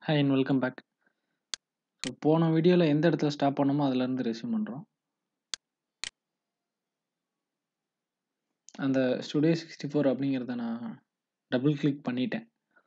Hi and welcome back. So போன வீடியோல எந்த இடத்துல ஸ்டாப் பண்ணோமோ அதுலேருந்து ரெஸ்யூம் பண்றோம். அந்த ஸ்டுடியோ 64 அப்படிங்கிறத நான் டபுள் கிளிக் பண்ணிட்டேன்.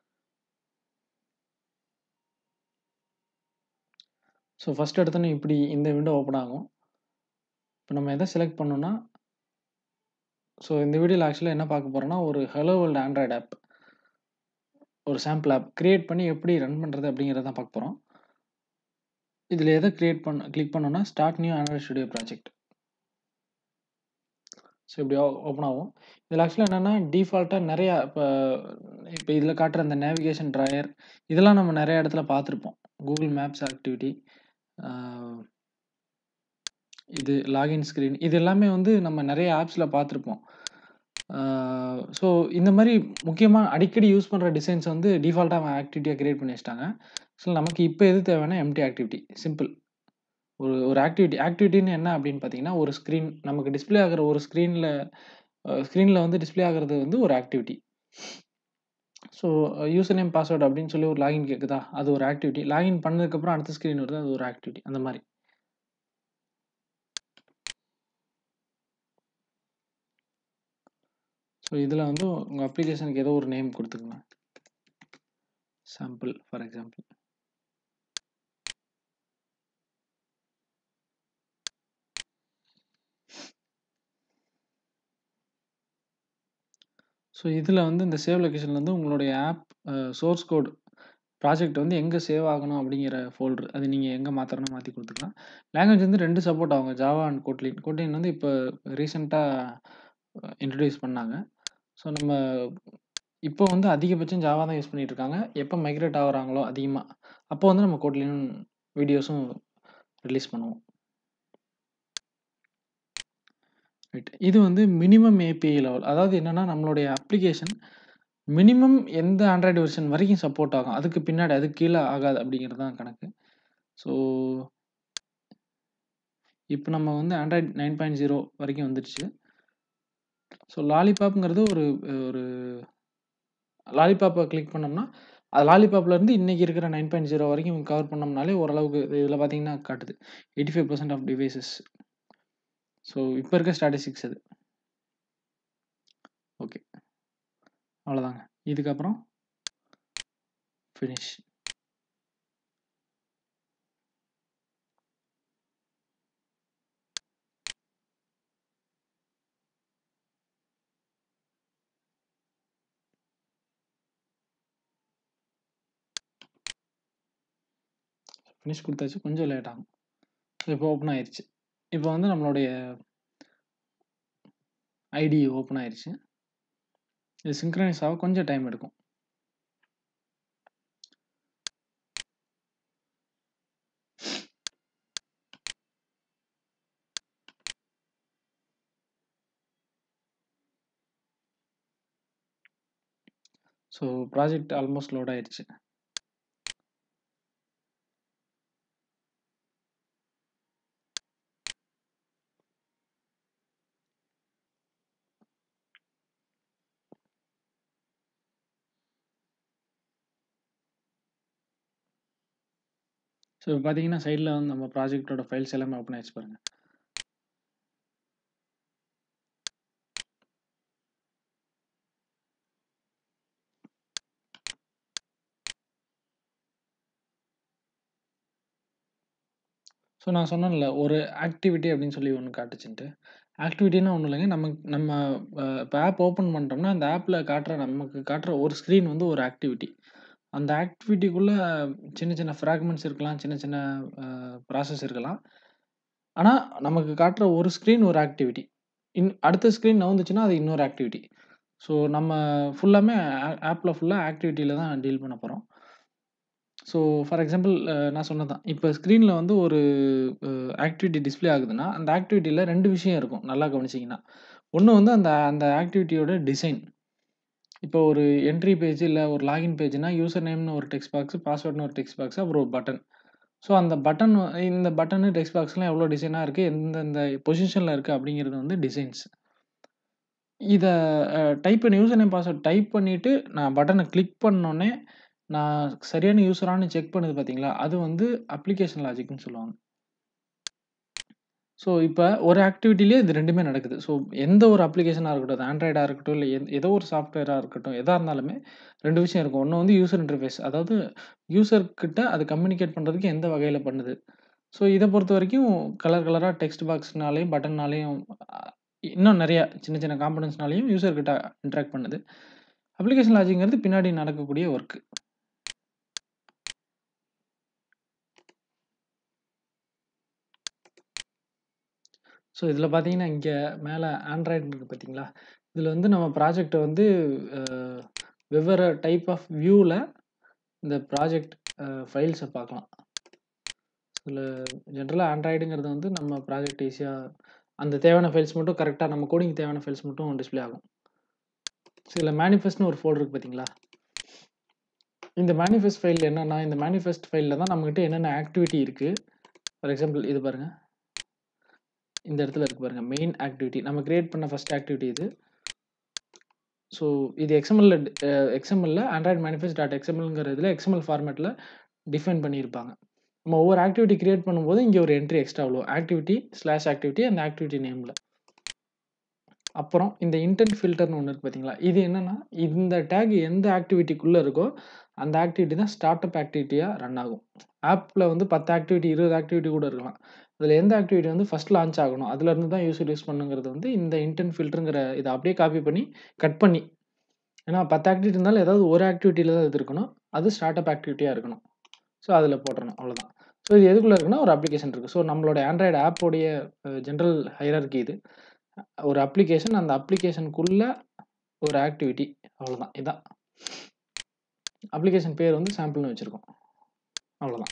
ஸோ ஃபர்ஸ்ட் எடுத்தோனே இப்படி இந்த விண்டோ ஓப்பன் ஆகும். இப்போ நம்ம எத செலக்ட் பண்ணோம்னா ஸோ இந்த வீடியோல ஆக்சுவலா என்ன பார்க்க போறோம்னா, ஒரு ஹலோ வேர்ல்ட் ஆண்ட்ராய்டு ஆப். ஒரு சாம்பிள் ஆப் கிரியேட் பண்ணி எப்படி ரன் பண்றது அப்படிங்கிறத தான் பார்க்க போறோம். இதில எத கிரியேட் பண்ண கிளிக் பண்ணோம்னா, start new android studio project. So இப்படி ஓ ஓப்பன் ஆகும். இதில ஆக்சுவலா என்னன்னா, டிஃபால்ட்டா நெறையா இப்ப இப்ப இதில காட்டுற இந்த நேவிகேஷன் ட்ராயர் இதெல்லாம் நம்ம நெறைய இடத்துல பார்த்துருப்போம். Google மேப்ஸ் ஆக்டிவிட்டி, ஆ இது லாகின் ஸ்க்ரீன் இது எல்லாமே வந்து நம்ம நெறைய ஆப்ஸ்ல பார்த்துருப்போம். ஆ ஸோ இந்த மாரி முக்கியமா அடிக்கடி யூஸ் பண்ற டிசைன்ஸ் வந்து டிஃபால்ட்டா அவன் ஆக்டிவிட்டியா கிரியேட் பண்ணி வச்சுட்டாங்க. ஸோ நமக்கு இப்ப எது தேவைன்னா, எம்ப்டி ஆக்டிவிட்டி சிம்பிள். ஒரு ஒரு ஆக்டிவிட்டி ஆக்டிவிட்டின்னு என்ன அப்படின்னு பார்த்தீங்கன்னா, ஒரு ஸ்க்ரீன் நமக்கு டிஸ்ப்ளே ஆகுற ஒரு ஸ்க்ரீன்ல அ ஸ்க்ரீன்ல வந்து டிஸ்ப்ளே ஆகுறது வந்து ஒரு activity. So user name, password அப்படின்னு சொல்லி ஒரு லாகின் கேட்குதா? அது ஒரு ஆக்டிவிட்டி. லாகின் பண்ணதுக்கப்புறம் அடுத்த ஸ்க்ரீன் வருது. அது ஒரு ஆக்டிவிட்டி. அந்த மாரி. ஸோ இதில வந்து உங்க அப்ளிகேஷனுக்கு ஏதோ ஒரு நேம் குடுத்துக்கங்க. Sample for example. ஸோ இதில வந்து இந்த சேவ் லொகேஷன்ல வந்து உங்களுடைய app uh source code project வந்து எங்க சேவ் ஆகணும் அப்படிங்கிற ஃபோல்டர். அது நீங்க எங்க மாத்தணும்னா மாத்தி குடுத்துக்கலாம். லாங்குவேஜ் வந்து 2 சப்போர்ட் ஆகுங்க. Java and Kotlin. கோட்லின் வந்து இப்ப ரீசென்ட்டா இன்ட்ரோடியூஸ் பண்ணாங்க. ஸோ நம்ம இப்போ வந்து அதிகபட்சம் ஜாவா தான் யூஸ் பண்ணிட்டு இருக்காங்க. எப்ப மைக்ரேட் ஆகுறாங்களோ அதிகமா, அப்போ வந்து நம்ம கோட்லின் வீடியோஸும் ரிலீஸ் பண்ணுவோம். ரைட். இது வந்து மினிமம் ஏபிஐ லெவல். அதாவது என்னன்னா, நம்மளுடைய அப்ளிகேஷன் மினிமம் எந்த ஆண்ட்ராய்டு வெர்ஷன் வரைக்கும் சப்போர்ட் ஆகும். அதுக்கு பின்னாடி அதுக்கு கீழ ஆகாது அப்படிங்கிறது தான் கணக்கு. ஸோ இப்ப நம்ம வந்து ஆண்ட்ராய்டு 9.0 வரைக்கும் வந்துருச்சு. ஸோ லாலிபாப்ங்கிறது ஒரு ஒரு லாலிபாப்ப கிளிக் பண்ணோம்னா, அது லாலிபாப்ல இருந்து இன்னைக்கு இருக்கிற 9.0 வரைக்கும் கவர் பண்ணோம்னாலே ஓரளவுக்கு இதில பார்த்தீங்கன்னா காட்டுது. 85% ஆஃப் டிவைஸஸ். ஸோ இப்ப இருக்க ஸ்டாட்டிஸ்டிக்ஸ் அது. ஓகே. அவ்வளோதாங்க. இதுக்கப்புறம் ஃபினிஷ். ஃபினிஷ் குடுத்தாச்சு. கொஞ்சம் லேட் ஆகும். இப்போ ஓப்பன் ஆயிருச்சு. இப்போ வந்து நம்மளுடைய ஐடி ஓப்பன் ஆயிருச்சு. இது சிங்க்ரனைஸ் ஆக கொஞ்சம் டைம் எடுக்கும். ஸோ ப்ராஜெக்ட் ஆல்மோஸ்ட் லோட் ஆயிருச்சு. ஸோ இப்ப பார்த்தீங்கன்னா, சைட்ல வந்து நம்ம ப்ராஜெக்ட்டோட ஃபைல்ஸ் எல்லாமே ஓப்பன் ஆயிருச்சு பாருங்க. ஸோ நான் சொன்னேன்ல, ஒரு ஆக்டிவிட்டி அப்படின்னு சொல்லி ஒண்ணு காட்டுச்சுன்ட்டு. ஆக்டிவிட்டின்னா ஒண்ணும் இல்லைங்க. நமக்கு நம்ம அ இப்ப ஆப் ஓப்பன் பண்ணிட்டோம்னா, அந்த ஆப்ல காட்டுற நமக்கு காட்டுற ஒரு ஸ்க்ரீன் வந்து ஒரு ஆக்டிவிட்டி. அந்த ஆக்டிவிட்டிக்குள்ள சின்ன சின்ன ஃப்ராக்மெண்ட்ஸ் இருக்கலாம். சின்ன சின்ன அ ப்ராசஸ் இருக்கலாம். ஆனா, நமக்கு காட்டுற ஒரு ஸ்க்ரீன் ஒரு ஆக்டிவிட்டி. இன் அடுத்த ஸ்க்ரீன் நவுந்துச்சுன்னா, அது இன்னொரு ஆக்டிவிட்டி. ஸோ நம்ம ஃபுல்லாமே ஆ ஆப்ல ஃபுல்லா ஆக்டிவிட்டில தான் டீல் பண்ண போறோம். ஸோ ஃபார் எக்ஸாம்பிள் அ நான் சொன்னது தான். இப்ப ஸ்க்ரீன்ல வந்து ஒரு அ ஆக்டிவிட்டி டிஸ்ப்ளே ஆகுதுன்னா, அந்த ஆக்டிவிட்டில 2 விஷயம் இருக்கும். நல்லா கவனிச்சீங்கன்னா. ஒண்ணு வந்து அந்த அந்த ஆக்டிவிட்டியோட டிசைன். இப்போ ஒரு என்ட்ரி பேஜ் இல்ல ஒரு லாகின் பேஜ்னா, யூசர் நேம்னு ஒரு டெக்ஸ்ட் பாக்ஸ், பாஸ்வேர்ட்ன்னு ஒரு டெக்ஸ்ட் பாக்ஸ், அப்புறம் ஒரு பட்டன். ஸோ அந்த பட்டன் இந்த பட்டனு, டெக்ஸ்ட் பாக்ஸ்லாம் எவ்வளோ டிசைனா இருக்கு, எந்தெந்த பொசிஷன்ல இருக்கு அப்படிங்கிறது வந்து டிசைன்ஸ். இத அ டைப் பண்ணி யூசர் நேம், பாஸ்வேர்ட் டைப் பண்ணிட்டு நான் பட்டன கிளிக் பண்ணோனே, நான் சரியான யூசரான்னு செக் பண்ணுது பார்த்தீங்களா? அது வந்து அப்ளிகேஷன் லாஜிக்ன்னு சொல்லுவாங்க. ஸோ, இப்ப ஒரு ஆக்டிவிட்டிலயே இது 2மே நடக்குது. ஸோ, எந்த ஒரு அப்ளிகேஷனா இருக்கட்டும், அது ஆண்ட்ராய்டா இருக்கட்டும், இல்ல எந் ஏதோ ஒரு சாஃப்ட்வேரா இருக்கட்டும், எதா இருந்தாலுமே 2 விஷயம் இருக்கும். ஒண்ணு வந்து யூசர் இன்டர்ஃபேஸ். அதாவது யூசர் கிட்ட அது கம்யூனிகேட் பண்றதுக்கு எந்த வகையில பண்ணுது. ஸோ, இத பொறுத்தவரைக்கும் கலர் கலரா டெக்ஸ்ட் பாக்ஸ்னாலயும், பட்டன்னாலயும் அ இன்னும் நெறைய சின்ன சின்ன காம்போனன்ட்ஸ்னாலயும் யூசர் கிட்ட இன்டராக்ட் பண்ணுது. அப்ளிகேஷன் லாஜிக்ங்கிறது பின்னாடி நடக்கக்கூடிய ஒர்க். ஸோ, இதில பார்த்தீங்கன்னா, இங்க மேல ஆண்ட்ராய்டு இருக்கு பார்த்தீங்களா? இதில வந்து நம்ம ப்ராஜெக்ட்ட வந்து அ வெவ்வேறு டைப் ஆஃப் வியூல இந்த ப்ராஜெக்ட் அ ஃபைல்ஸ பார்க்கலாம். இதில ஜென்ரலா ஆண்ட்ராய்டுங்கிறது வந்து நம்ம ப்ராஜெக்ட் ஈஸியா அந்த தேவையான ஃபைல்ஸ் மட்டும் கரெக்ட்டா நம்ம கோடிங்க்கு தேவையான ஃபைல்ஸ் மட்டும் டிஸ்ப்ளே ஆகும். இதில மேனிஃபெஸ்ட்ன்னு ஒரு ஃபோல்டர் இருக்கு பார்த்தீங்களா? இந்த மேனிஃபெஸ்ட் ஃபைல் என்னன்னா, இந்த மேனிஃபெஸ்ட் ஃபைல்ல தான் நம்மகிட்ட என்னென்ன ஆக்டிவிட்டி இருக்கு. ஃபார் எக்ஸாம்பிள் இது பாருங்க. இந்த இடத்துல இருக்கு பாருங்க. Main activity. நம்ம கிரியேட் பண்ண ஃபர்ஸ்ட் ஆக்டிவிட்டி இது. ஸோ, இது எக்ஸ்எம்எல்ல அ எக்ஸ்எம்எல்ல ஆண்ட்ராய்டு மேனிஃபெஸ்ட் டாட் எக்ஸ்எம்எல்ங்கிற இதில எக்ஸ்எம்எல் ஃபார்மேட்ல டிஃபைன் பண்ணியிருப்பாங்க. நம்ம ஒவ்வொரு ஆக்டிவிட்டி கிரியேட் பண்ணும்போது இங்க ஒரு என்ட்ரி எக்ஸ்ட்ரா விழும். ஆக்டிவிட்டி ஸ்லாஷ் ஆக்டிவிட்டி அந்த ஆக்டிவிட்டி நேம்ல. அப்புறம் இந்த இன்டென்ட் ஃபில்டர்ன்னு ஒண்ணு இருக்கு பார்த்தீங்களா? இது என்னன்னா, இந்த டேக் எந்த ஆக்டிவிட்டிக்குள்ள இருக்கோ, அந்த ஆக்டிவிட்டி தான் ஸ்டார்ட் அப் ஆக்டிவிட்டியா ரன் ஆகும். ஆப்ல வந்து 10 ஆக்டிவிட்டி, 20 ஆக்டிவிட்டி கூட இருக்கலாம். அதில எந்த ஆக்டிவிட்டி வந்து ஃபர்ஸ்ட் லான்ச் ஆகணும். அதிலருந்து தான் யூசர் யூஸ் பண்ணணுங்கிறது வந்து இந்த இன்டென்ட் ஃபில்டர்ங்கிற இத அப்படியே காப்பி பண்ணி, கட் பண்ணி ஏன்னா 10 ஆக்டிவிட்டி இருந்தாலும் ஏதாவது ஒரு ஆக்டிவிட்டில தான் இது இருக்கணும். அது ஸ்டார்ட் அப் ஆக்டிவிட்டியா இருக்கணும். ஸோ, அதில போட்டுறணும் அவ்வளோதான். ஸோ, இது எதுக்குள்ள இருக்குன்னா, ஒரு அப்ளிகேஷன் இருக்கு. ஸோ, நம்மளோட ஆண்ட்ராய்டு ஆப் உடைய அ ஜெனரல் ஹைரார்கி இது. ஒரு அப்ளிகேஷன் அந்த அப்ளிகேஷனுக்குள்ள ஒரு ஆக்டிவிட்டி அவ்வளோதான். இதான். அப்ளிகேஷன் பேர் வந்து சாம்பிள்ன்னு வச்சிருக்கோம். அவ்வளோதான்.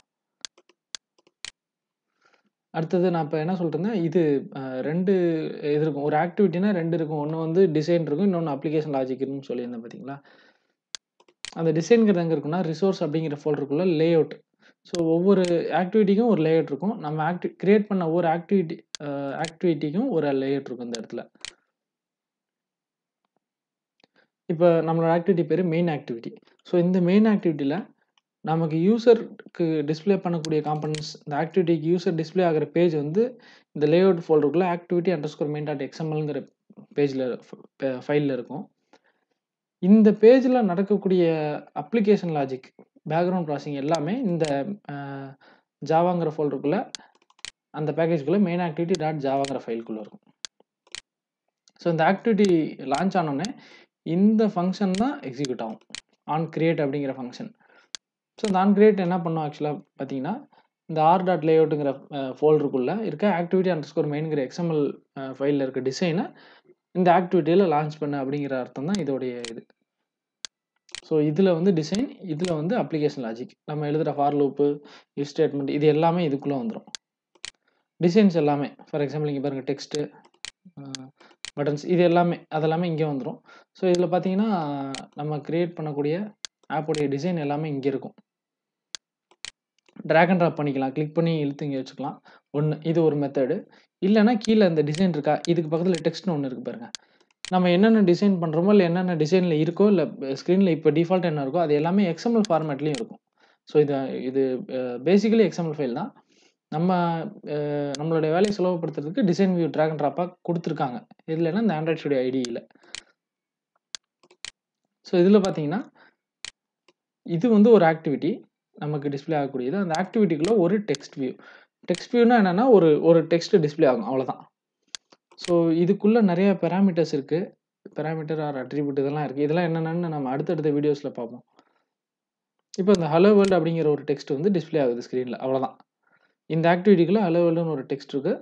அடுத்தது நான் இப்ப என்ன சொல்லிட்டு இருந்தேன், இது அ 2 இது இருக்கும். ஒரு ஆக்டிவிட்டினா 2 இருக்கும். ஒண்ணு வந்து டிசைன் இருக்கும். இன்னொன்னு அப்ளிகேஷன் லாஜிக் இருக்குன்னு சொல்லியிருந்தேன் பார்த்தீங்களா? அந்த டிசைன்ங்கிறது எங்க இருக்குன்னா, ரிசோர்ஸ் அப்படிங்கிற ஃபோல்டருக்குள்ள லேஅவுட். ஸோ, ஒவ்வொரு ஆக்டிவிட்டிக்கும் ஒரு லேஅவுட் இருக்கும். நம்ம ஆக்டி கிரியேட் பண்ண ஒவ்வொரு ஆக்டிவிட்டி அ ஆக்டிவிட்டிக்கும் ஒரு லேஅவுட் இருக்கும் இந்த இடத்துல. இப்ப நம்மளோட ஆக்டிவிட்டி பேரு மெயின் ஆக்டிவிட்டி. ஸோ, இந்த மெயின் ஆக்டிவிட்டில நமக்கு யூசருக்கு டிஸ்ப்ளே பண்ணக்கூடிய காம்போனன்ட்ஸ் இந்த ஆக்டிவிட்டிக்கு யூசர் டிஸ்ப்ளே ஆகுற பேஜ் வந்து இந்த லேஅவுட் ஃபோல்டருக்குள்ள ஆக்டிவிட்டி அண்டர்ஸ்கோர் மெயின் டாட் எக்ஸ்எம்எல்ங்கிற பேஜ்ல ப ஃபைல்ல இருக்கும். இந்த பேஜ்ல நடக்கக்கூடிய அப்ளிகேஷன் லாஜிக், பேக்கிரவுண்ட் ப்ராசஸிங் எல்லாமே இந்த அ ஜாவாங்கிற ஃபோல்டருக்குள்ள அந்த பேக்கேஜ்க்குள்ள மெயின் ஆக்டிவிட்டி டாட் ஜாவாங்கிற ஃபைல்க்குள்ள இருக்கும். ஸோ, இந்த ஆக்டிவிட்டி லான்ச் ஆனோனே இந்த ஃபங்ஷன் தான் எக்ஸிக்யூட் ஆகும். ஆன் கிரியேட் அப்படிங்கிற ஃபங்ஷன். ஸோ, இந்த ஆன் கிரியேட் என்ன பண்ணும் ஆக்சுவலா பார்த்தீங்கன்னா, இந்த ஆர் டாட் லேஅவுட்ங்கிற அ ஃபோல்டருக்குள்ள இருக்க ஆக்டிவிட்டி அண்டர்ஸ்கோர் மெயின்ங்கிற எக்ஸ்எம்எல் அ ஃபைல்ல இருக்க டிசைன இந்த ஆக்டிவிட்டில லான்ச் பண்ணு அப்படிங்கிற அர்த்தம் தான் இதோடைய இது. ஸோ, இதில வந்து டிசைன், இதில வந்து அப்ளிகேஷன் லாஜிக். நம்ம எழுதுற ஃபார் லூப்பு, இஃப் ஸ்டேட்மெண்ட் இது எல்லாமே இதுக்குள்ள வந்துரும். டிசைன்ஸ் எல்லாமே ஃபார் எக்ஸாம்பிள் இங்க பாருங்க டெக்ஸ்ட், அ பட்டன்ஸ் இது எல்லாமே அதெல்லாமே இங்க வந்துரும். ஸோ, இதில பார்த்தீங்கன்னா, நம்ம கிரியேட் பண்ணக்கூடிய ஆப் உடைய டிசைன் எல்லாமே இங்க இருக்கும். டிராக் அண்ட் டிராப் பண்ணிக்கலாம். கிளிக் பண்ணி இழுத்து இங்க வச்சுக்கலாம். 1 இது ஒரு மெத்தடு. இல்லன்னா கீழ இந்த டிசைன் இருக்கா? இதுக்கு பக்கத்தில டெக்ஸ்ட்ன்னு ஒண்ணு இருக்கு பாருங்க. நம்ம என்னென்ன டிசைன் பண்றோமோ, இல்ல என்னென்ன டிசைன்ல இருக்கோ, இல்ல ஸ்க்ரீன்ல இப்ப டிஃபால்ட்டா என்ன இருக்கோ, அது எல்லாமே எக்ஸ்எம்எல் ஃபார்மேட்லயும் இருக்கும். ஸோ, இது இது அ பேசிக்கலி எக்ஸ்எம்எல் ஃபைல் தான். நம்ம அ நம்மளுடைய வேலைய சுலபப்படுத்துறதுக்கு டிசைன் வியூ டிராக் அண்ட் டிராப்பா குடுத்துருக்காங்க. இதுலன்னா இந்த ஆண்ட்ராய்ட் ஸ்டுடியோ ஐடியில. ஸோ, இதில பார்த்தீங்கன்னா, இது வந்து ஒரு ஆக்டிவிட்டி. நமக்கு டிஸ்ப்ளே ஆகக்கூடியது. அந்த ஆக்டிவிட்டிக்குள்ள ஒரு டெக்ஸ்ட் வியூ. டெக்ஸ்ட் வியூன்னா என்னன்னா, ஒரு ஒரு டெக்ஸ்ட் டிஸ்ப்ளே ஆகும். அவ்வளோதான். ஸோ, இதுக்குள்ள நெறைய பாராமீட்டர்ஸ் இருக்கு. பாராமீட்டர் ஆர் அட்ரிபியூட் இதெல்லாம் இருக்கு. இதெல்லாம் என்னென்னன்னு நம்ம அடுத்தடுத்த வீடியோஸ்ல பார்ப்போம். இப்ப இந்த ஹலோ வேர்ல்ட் அப்படிங்கிற ஒரு டெக்ஸ்ட் வந்து டிஸ்ப்ளே ஆகுது ஸ்க்ரீன்ல. அவ்வளோதான். இந்த ஆக்டிவிட்டிக்குள்ள ஹலோ வேர்ல்டுன்னு ஒரு டெக்ஸ்ட் இருக்கு.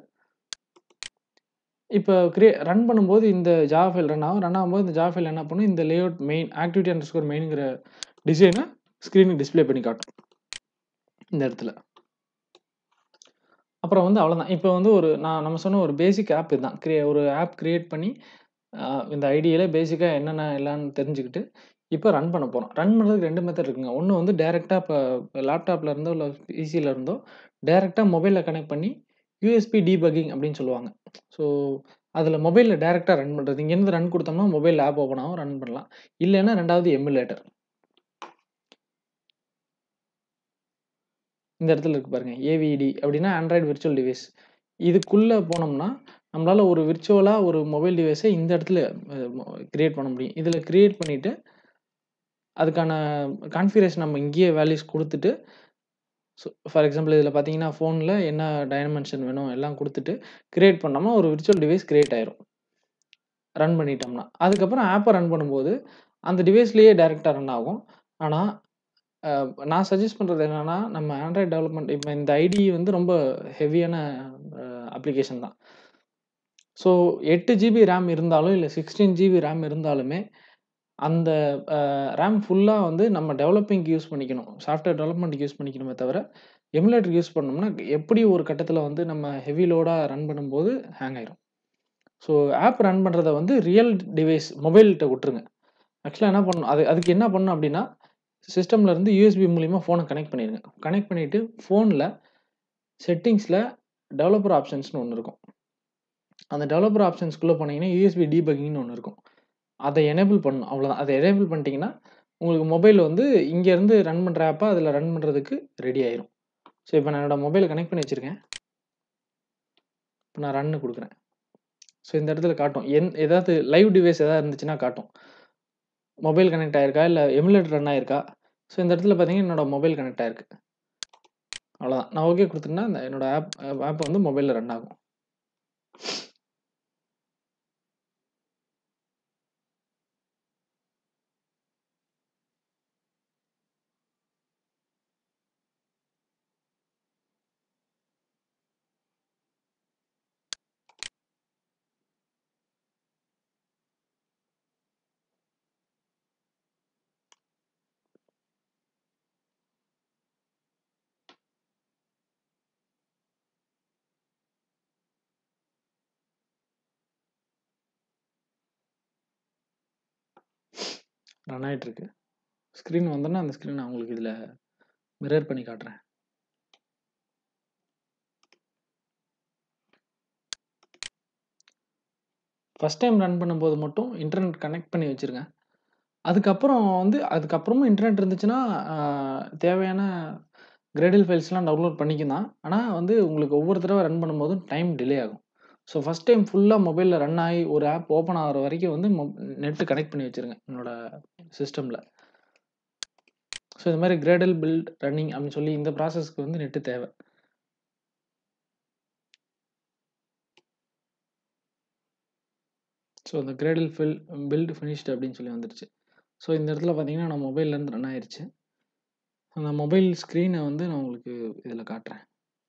இப்ப கிரியே ரன் பண்ணும்போது இந்த ஜாவா ஃபைல் ரன் ஆகும். ரன் ஆகும்போது இந்த ஜாவா ஃபைல் என்ன பண்ணும், இந்த லேஅவுட் மெயின் ஆக்டிவிட்டி அண்டர்ஸ்கோர் மெயின்ங்கிற டிசைன ஸ்க்ரீனுக்கு டிஸ்ப்ளே பண்ணி காட்டும். இந்த இடத்துல. அப்புறம் வந்து அவ்வளோதான். இப்ப வந்து ஒரு நான் நம்ம சொன்ன ஒரு பேசிக் ஆப் இதுதான். கிரியே ஒரு ஆப் கிரியேட் பண்ணி அ இந்த ஐடியில பேசிக்கா என்னென்ன எல்லாம்ன்னு தெரிஞ்சுக்கிட்டு, இப்ப ரன் பண்ண போறோம். ரன் பண்றதுக்கு 2 மெத்தட் இருக்குங்க. ஒண்ணு வந்து டைரக்ட்டா இப்ப லேப்டாப்ல இருந்தோ, இல்ல பிசில இருந்தோ டைரக்ட்டா மொபைல்ல கனெக்ட் பண்ணி யூஎஸ்பி டீபக்கிங் அப்படின்னு சொல்லுவாங்க. ஸோ, அதில மொபைல்ல டைரக்ட்டா ரன் பண்றது. இங்கேருந்து ரன் குடுத்தோம்னா மொபைல்ல ஆப் ஓப்பன் ஆகும். ரன் பண்ணலாம். இல்லன்னா 2வது எமுலேட்டர். இந்த இடத்துல இருக்கு பாருங்க. ஏவிடி அப்படின்னா ஆண்ட்ராய்டு விர்ச்சுவல் டிவைஸ். இதுக்குள்ள போனோம்னா, நம்மளால ஒரு விர்ச்சுவலா ஒரு மொபைல் டிவைஸ இந்த இடத்துல அ மொ கிரியேட் பண்ண முடியும். இதுல கிரியேட் பண்ணிட்டு, அதுக்கான கான்ஃபிகரேஷன் நம்ம இங்கேயே வேல்யூஸ் குடுத்துட்டு, ஸோ ஃபார் எக்ஸாம்பிள் இதுல பார்த்தீங்கன்னா, ஃபோன்ல என்ன டைமென்ஷன் வேணும் எல்லாம் குடுத்துட்டு, கிரியேட் பண்ணோம்னா ஒரு விர்ச்சுவல் டிவைஸ் கிரியேட் ஆயிரும். ரன் பண்ணிட்டோம்னா. அதுக்கப்புறம் ஆப்ப ரன் பண்ணும்போது, அந்த டிவைஸ்லயே டைரக்ட்டா ரன் ஆகும். ஆனா, அ நான் சஜெஸ்ட் பண்றது என்னன்னா, நம்ம ஆண்ட்ராய்டு டெவலப்மெண்ட் இப்ப இந்த ஐடிஇ வந்து ரொம்ப ஹெவியான அ அப்ளிகேஷன் தான். ஸோ 8 ஜிபி ரேம் இருந்தாலும், இல்ல 16 ஜிபி ரேம் இருந்தாலுமே, அந்த அ ரேம் ஃபுல்லா வந்து நம்ம டெவலப்பிங்க்கு யூஸ் பண்ணிக்கணும். சாஃப்ட்வேர் டெவலப்மென்ட்க்கு யூஸ் பண்ணிக்கணுமே தவிர, எமுலேட்டருக்கு யூஸ் பண்ணோம்னா, எப்படி ஒரு கட்டத்துல வந்து நம்ம ஹெவி லோடா ரன் பண்ணும்போது ஹேங் ஆயிரும். ஸோ ஆப் ரன் பண்றத வந்து ரியல் டிவைஸ் மொபைல்ட்ட விட்டுருங்க. ஆக்சுவலா என்ன பண்ணணும் அது அதுக்கு என்ன பண்ணணும் அப்படின்னா, சிஸ்டம்ல இருந்து யூஎஸ்பி மூலியமா ஃபோன கனெக்ட் பண்ணிருங்க. கனெக்ட் பண்ணிட்டு ஃபோன்ல செட்டிங்ஸ்ல டெவலப்பர் ஆப்ஷன்ஸ்ன்னு ஒண்ணு இருக்கும். அந்த டெவலப்பர் ஆப்ஷன்ஸ்க்குள்ள போனீங்கன்னா, யூஎஸ்பி டீபக்கிங்ன்னு ஒண்ணு இருக்கும். அத எனேபிள் பண்ணணும். அவ்வளோதான். அத எனேபிள் பண்ணிட்டீங்கன்னா, உங்களுக்கு மொபைல் வந்து இங்க இருந்து ரன் பண்ற ஆப்ப அதுல ரன் பண்றதுக்கு ரெடி ஆயிரும். ஸோ இப்ப நான் என்னோட மொபைல கனெக்ட் பண்ணி வச்சிருக்கேன். இப்ப நான் ரன்னு குடுக்குறேன். ஸோ இந்த இடத்துல காட்டும். என் ஏதாவது லைவ் டிவைஸ் ஏதாவது இருந்துச்சுன்னா காட்டும். மொபைல் கனெக்ட் ஆயிருக்கா? இல்ல எமுலேட்டர் ரன் ஆயிருக்கா? ஸோ இந்த இடத்துல பார்த்தீங்கன்னா, என்னோட மொபைல் கனெக்ட் ஆயிருக்கு. அவ்வளோதான். நான் ஓகே குடுத்தேன்னா, இந்த என்னோட ஆப் ஆப் வந்து மொபைல்ல ரன் ஆகும். ரன் ஆயிட்டுருக்கு. ஸ்க்ரீன் வந்தோனே அந்த ஸ்க்ரீன் நான் உங்களுக்கு இதுல மிரர் பண்ணி காட்டுறேன். ஃபர்ஸ்ட் டைம் ரன் பண்ணும்போது மட்டும் இன்டர்நெட் கனெக்ட் பண்ணி வச்சுருங்க. அதுக்கப்புறம் வந்து அதுக்கப்புறமும் இன்டர்நெட் இருந்துச்சுன்னா, அ தேவையான கிரேடில் ஃபைல்ஸ்லாம் டவுன்லோட் பண்ணிக்கும் தான். ஆனா வந்து உங்களுக்கு ஒவ்வொரு தடவ ரன் பண்ணும்போதும் டைம் டிலே ஆகும். ஸோ ஃபர்ஸ்ட் டைம் ஃபுல்லா மொபைல்ல ரன் ஆயி ஒரு ஆப் ஓப்பன் ஆகுற வரைக்கும் வந்து மொ நெட் கனெக்ட் பண்ணி வச்சுருங்க. என்னோட சிஸ்டம்ல. ஸோ இது மாரி கிரேடல் பில்ட் ரன்னிங் அப்படின்னு சொல்லி இந்த ப்ராசஸ்க்கு வந்து நெட் தேவ. ஸோ அந்த கிரேடல் ஃபில் பில்ட் ஃபினிஷ்ட் அப்படின்னு சொல்லி வந்துருச்சு. ஸோ இந்த இடத்துல பார்த்தீங்கன்னா, நான் மொபைல்ல இருந்து ரன் ஆயிருச்சு. அந்த மொபைல் ஸ்க்ரீன வந்து நான் உங்களுக்கு இதுல காட்டுறேன்.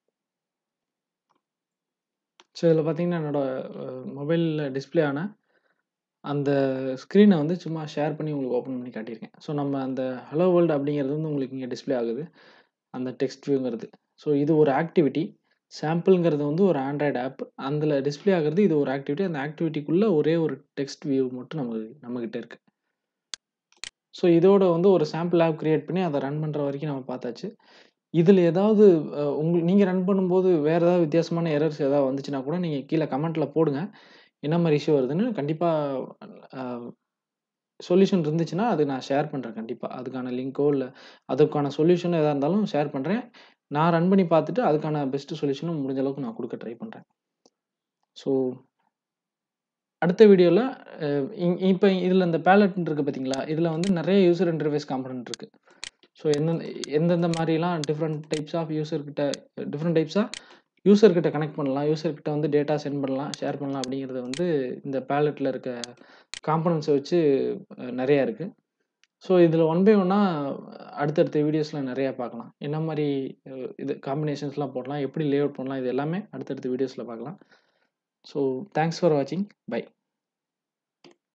ஸோ இதுல பார்த்தீங்கன்னா, என்னோட அ மொபைல்ல டிஸ்ப்ளே ஆன அந்த ஸ்க்ரீன வந்து சும்மா ஷேர் பண்ணி உங்களுக்கு ஓப்பன் பண்ணி காட்டியிருக்கேன். ஸோ நம்ம அந்த ஹலோ வேர்ல்ட் அப்படிங்கிறது வந்து உங்களுக்கு இங்க டிஸ்ப்ளே ஆகுது. அந்த டெக்ஸ்ட் வியூங்கிறது. ஸோ இது ஒரு ஆக்டிவிட்டி. சாம்பிள்ங்கிறது வந்து ஒரு ஆண்ட்ராய்டு ஆப். அதுல டிஸ்ப்ளே ஆகுறது இது ஒரு ஆக்டிவிட்டி. அந்த ஆக்டிவிட்டிக்குள்ள ஒரே ஒரு டெக்ஸ்ட் வியூ மட்டும் நம்ம நம்மகிட்ட இருக்கு. ஸோ இதோட வந்து ஒரு சாம்பிள் ஆப் கிரியேட் பண்ணி அத ரன் பண்ற வரைக்கும் நம்ம பார்த்தாச்சு. இதுல ஏதாவது அ உங்க நீங்க ரன் பண்ணும்போது வேற ஏதாவது வித்தியாசமான எரர்ஸ் ஏதாவது வந்துச்சுன்னா கூட நீங்க கீழ கமெண்ட்ல போடுங்க. என்ன மாரி இஷ்யூ வருதுன்னு கண்டிப்பா அ சொல்யூஷன் இருந்துச்சுன்னா, அது நான் ஷேர் பண்றேன் கண்டிப்பா. அதுக்கான லிங்க்கோ இல்ல அதுக்கான சொல்யூஷன் எதா இருந்தாலும் ஷேர் பண்றேன். நான் ரன் பண்ணி பார்த்துட்டு அதுக்கான பெஸ்ட் சொல்யூஷனும் முடிஞ்ச அளவுக்கு நான் குடுக்க ட்ரை பண்றேன். ஸோ அடுத்த வீடியோல அ இ இப்ப இதுல இந்த பேலட்ன்னு இருக்கு பார்த்தீங்களா? இதுல வந்து நெறைய யூசர் இன்டர்ஃபேஸ் காம்போனன்ட் இருக்கு. ஸோ எந்தெந்த எந்தெந்த மாரிலாம் டிஃபரெண்ட் டைப்ஸ் ஆஃப் யூசர் கிட்ட டிஃபரெண்ட் டைப்ஸா யூசர் கிட்ட கனெக்ட் பண்ணலாம். யூசர் கிட்ட வந்து டேட்டா சென்ட் பண்ணலாம், ஷேர் பண்ணலாம் அப்படிங்கிறது வந்து இந்த பேலட்ல இருக்க காம்போனன்ட்ஸ வச்சு அ நெறைய இருக்கு. ஸோ இதுல ஒன் பை ஒன்னா அடுத்தடுத்த வீடியோஸ்ல நெறைய பார்க்கலாம். என்ன மாரி அ இது காம்பினேஷன்ஸ்லாம் போடலாம், எப்படி லே அவுட் பண்ணலாம் இது எல்லாமே அடுத்தடுத்த வீடியோஸ்ல பார்க்கலாம். ஸோ தேங்க்ஸ் ஃபார் வாட்சிங். பை.